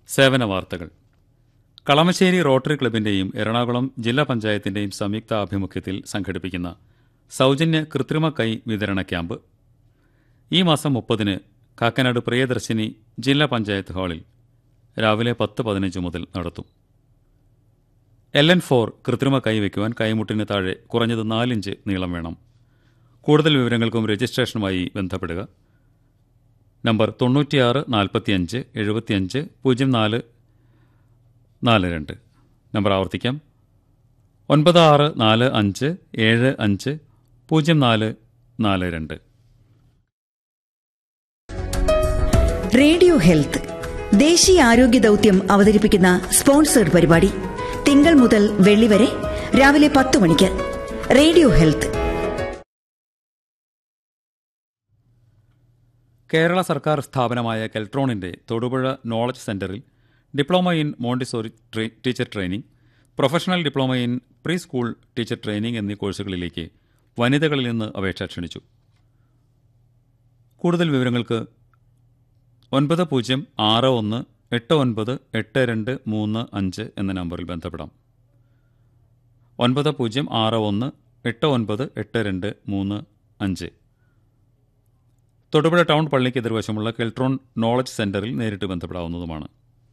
സേവന വാർത്തകൾ കളമശ്ശേരി റോട്ടറി ക്ലബിന്റെയും എറണാകുളം ജില്ലാ പഞ്ചായത്തിന്റെയും സംയുക്ത ആഭിമുഖ്യത്തിൽ സംഘടിപ്പിക്കുന്ന സൗജന്യ കൃത്രിമ കൈ വിതരണ ക്യാമ്പ് ഈ മാസം മുപ്പതിന് കാക്കനാട് പ്രിയദർശിനി ജില്ലാ പഞ്ചായത്ത് ഹാളിൽ രാവിലെ പത്ത് പതിനഞ്ച് മുതൽ നടത്തും എൽ എൻ ഫോർ കൃത്രിമ കൈ വയ്ക്കുവാൻ കൈമുട്ടിന് താഴെ കുറഞ്ഞത് നാലിഞ്ച് നീളം വേണം കൂടുതൽ വിവരങ്ങൾക്കും രജിസ്ട്രേഷനുമായി ബന്ധപ്പെടുക നമ്പർ തൊണ്ണൂറ്റിയാറ് നാൽപ്പത്തിയഞ്ച് എഴുപത്തിയഞ്ച് പൂജ്യം നാല് നാല് രണ്ട് നമ്പർ ആവർത്തിക്കാം ഒൻപത് ആറ് നാല് അഞ്ച് ഏഴ് അഞ്ച് പൂജ്യം നാല് നാല് രണ്ട് റേഡിയോ ഹെൽത്ത് ദേശീയ ആരോഗ്യ ദൗത്യം അവതരിപ്പിക്കുന്ന സ്പോൺസേഡ് പരിപാടി തിങ്കൾ മുതൽ വെള്ളി വരെ രാവിലെ പത്ത് മണിക്ക് റേഡിയോ ഹെൽത്ത് കേരള സർക്കാർ സ്ഥാപനമായ കെൽട്രോണിന്റെ Thodupuzha knowledge centre diploma in Montessori ട്രെ- teacher training professional diploma in preschool teacher training എന്നീ കോഴ്സുകളിലേക്ക് വനിതകളിൽ നിന്ന് അപേക്ഷ ക്ഷണിച്ചു കൂടുതൽ വിവരങ്ങൾക്ക് ഒൻപത് പൂജ്യം ആറ് ഒന്ന് എട്ട് ഒൻപത് എട്ട് രണ്ട് മൂന്ന് അഞ്ച് എന്ന നമ്പറിൽ ബന്ധപ്പെടാം ഒൻപത് പൂജ്യം ആറ് ഒന്ന് എട്ട് ഒൻപത് എട്ട് രണ്ട് മൂന്ന് അഞ്ച് തൊടുപുഴ ടൗൺ പള്ളിക്ക് എതിർവശമുള്ള കെൽട്രോൺ നോളജ് സെന്ററിൽ നേരിട്ട് ബന്ധപ്പെടാവുന്നതുമാണ്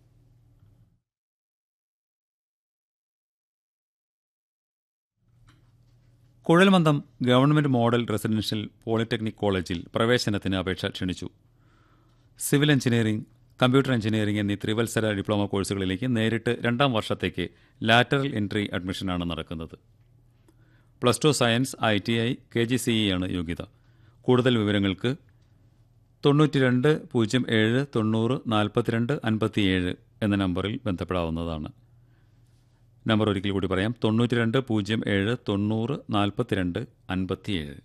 കുഴൽമന്ദം ഗവൺമെന്റ് മോഡൽ റെസിഡൻഷ്യൽ പോളിടെക്നിക് കോളേജിൽ പ്രവേശനത്തിന് അപേക്ഷ ക്ഷണിച്ചു സിവിൽ എഞ്ചിനീയറിംഗ് കമ്പ്യൂട്ടർ എഞ്ചിനീയറിംഗ് എന്നീ ത്രിവത്സര ഡിപ്ലോമ കോഴ്സുകളിലേക്ക് നേരിട്ട് രണ്ടാം വർഷത്തേക്ക് ലാറ്ററൽ എൻട്രി അഡ്മിഷനാണ് നടക്കുന്നത് plus two science I T I K G C E ആണ് യോഗ്യത കൂടുതൽ വിവരങ്ങൾക്ക് തൊണ്ണൂറ്റി രണ്ട് പൂജ്യം ഏഴ് തൊണ്ണൂറ് നാൽപ്പത്തിരണ്ട് അൻപത്തിയേഴ് എന്ന നമ്പറിൽ ബന്ധപ്പെടാവുന്നതാണ് നമ്പർ ഒരിക്കൽ കൂടി പറയാം തൊണ്ണൂറ്റി രണ്ട് പൂജ്യം ഏഴ് തൊണ്ണൂറ് നാൽപ്പത്തിരണ്ട് അൻപത്തിയേഴ്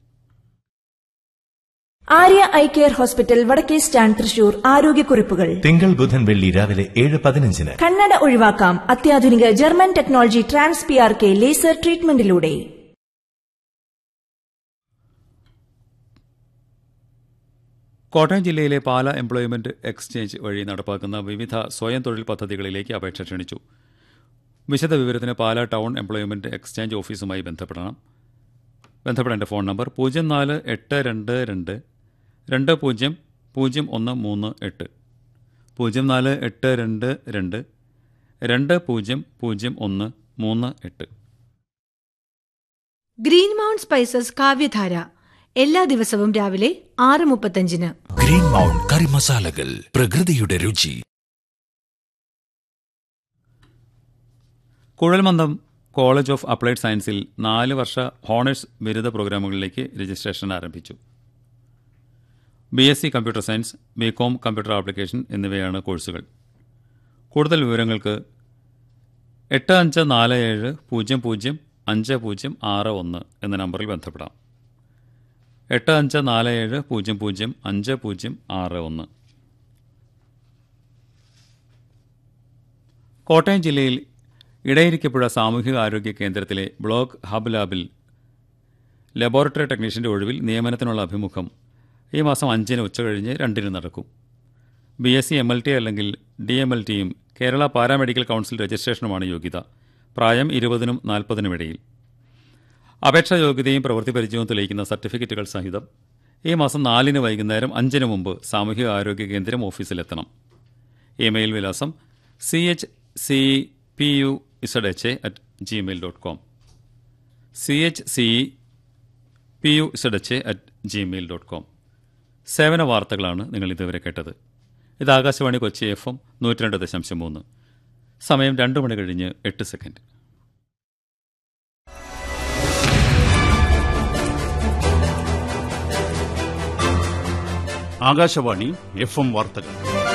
ആര്യ ഐ കെയർ ഹോസ്പിറ്റൽ വടക്കേ സ്റ്റാൻഡ് തൃശൂർ ആരോഗ്യക്കുറിപ്പുകൾ തിങ്കൾ ബുധൻ വെള്ളി രാവിലെ ഏഴ് പതിനഞ്ചിന് കണ്ണട ഒഴിവാക്കാം അത്യാധുനിക German technology trans P R K laser ട്രീറ്റ്മെന്റിലൂടെ കോട്ടയം ജില്ലയിലെ പാല എംപ്ലോയ്മെന്റ് എക്സ്ചേഞ്ച് വഴി നടപ്പാക്കുന്ന വിവിധ സ്വയം തൊഴിൽ പദ്ധതികളിലേക്ക് അപേക്ഷ ക്ഷണിച്ചു വിശദ വിവരത്തിന് പാല ടൗൺ എംപ്ലോയ്മെന്റ് എക്സ്ചേഞ്ച് ഓഫീസുമായി ബന്ധപ്പെടണം ബന്ധപ്പെടേണ്ട ഫോൺ നമ്പർ പൂജ്യം നാല് എട്ട് രണ്ട് രണ്ട് രണ്ട് പൂജ്യം പൂജ്യം ഒന്ന് മൂന്ന് എട്ട് പൂജ്യം നാല് എട്ട് രണ്ട് രണ്ട് രണ്ട് പൂജ്യം പൂജ്യം ഒന്ന് മൂന്ന് എട്ട് ഗ്രീൻ മൗണ്ട് സ്പൈസസ് കാവ്യധാര എല്ലാ ദിവസവും രാവിലെ ആറ് മുപ്പത്തഞ്ചിന് ഗ്രീൻ മൗണ്ട് കറി മസാലകൾ പ്രകൃതിയുടെ രുചി കുഴൽമന്ദം കോളേജ് ഓഫ് അപ്ലൈഡ് സയൻസിൽ നാല് വർഷ ഹോണേഴ്സ് ബിരുദ പ്രോഗ്രാമുകളിലേക്ക് രജിസ്ട്രേഷൻ ആരംഭിച്ചു B S C computer science B com computer application എന്നിവയാണ് കോഴ്സുകൾ കൂടുതൽ വിവരങ്ങൾക്ക് എട്ട് അഞ്ച് നാല് ഏഴ് പൂജ്യം പൂജ്യം അഞ്ച് പൂജ്യം ആറ് ഒന്ന് എന്ന നമ്പറിൽ ബന്ധപ്പെടാം എട്ട് അഞ്ച് നാല് ഏഴ് പൂജ്യം പൂജ്യം അഞ്ച് പൂജ്യം ആറ് ഒന്ന് കോട്ടയം ജില്ലയിൽ ഇടയിരിക്കപ്പുഴ സാമൂഹിക ആരോഗ്യ കേന്ദ്രത്തിലെ ബ്ലോക്ക് ഹബ് ലാബിൽ ലബോറട്ടറി ടെക്നീഷ്യന്റെ ഒഴിവിൽ നിയമനത്തിനുള്ള അഭിമുഖം ഈ മാസം അഞ്ചിന് ഉച്ചകഴിഞ്ഞ് രണ്ടിന് നടക്കും B S C M L T അല്ലെങ്കിൽ ഡി എം എൽ ടിയും കേരള പാരാമെഡിക്കൽ കൗൺസിൽ രജിസ്ട്രേഷനുമാണ് യോഗ്യത പ്രായം ഇരുപതിനും നാൽപ്പതിനും ഇടയിൽ അപേക്ഷാ യോഗ്യതയും പ്രവൃത്തി പരിചയവും തെളിയിക്കുന്ന സർട്ടിഫിക്കറ്റുകൾ സഹിതം ഈ മാസം നാലിന് വൈകുന്നേരം അഞ്ചിന് മുമ്പ് സാമൂഹിക ആരോഗ്യ കേന്ദ്രം ഓഫീസിലെത്തണം ഇമെയിൽ വിലാസം C H C P U Z H A at Gmail dot com C H C P U Z H A at Gmail dot com സേവന വാർത്തകളാണ് നിങ്ങൾ ഇതുവരെ കേട്ടത് ഇത് ആകാശവാണി കൊച്ചി എഫ് എം നൂറ്റി രണ്ട് ദശാംശം മൂന്ന് സമയം രണ്ട് മണി കഴിഞ്ഞ് എട്ട് സെക്കൻഡ് ആകാശവാണി എഫ് എം വാർത്തകൾ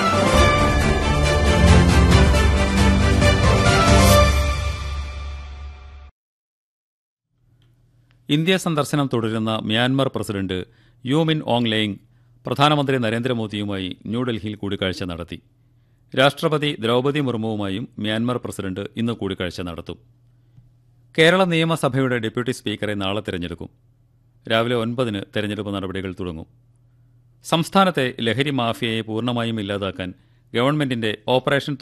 ഇന്ത്യ സന്ദർശനം തുടരുന്ന Myanmar president U Min Aung Hlaing പ്രധാനമന്ത്രി നരേന്ദ്രമോദിയുമായി ന്യൂഡൽഹിയിൽ കൂടിക്കാഴ്ച നടത്തി രാഷ്ട്രപതി ദ്രൗപദി മുർമുവുമായും മ്യാൻമർ പ്രസിഡന്റ് ഇന്ന് കൂടിക്കാഴ്ച നടത്തും കേരള നിയമസഭയുടെ ഡെപ്യൂട്ടി സ്പീക്കറെ നാളെ തിരഞ്ഞെടുക്കും രാവിലെ ഒൻപതിന് തെരഞ്ഞെടുപ്പ് നടപടികൾ തുടങ്ങും സംസ്ഥാനത്തെ ലഹരി മാഫിയയെ പൂർണ്ണമായും ഇല്ലാതാക്കാൻ ഗവൺമെന്റിന്റെ ഓപ്പറേഷൻ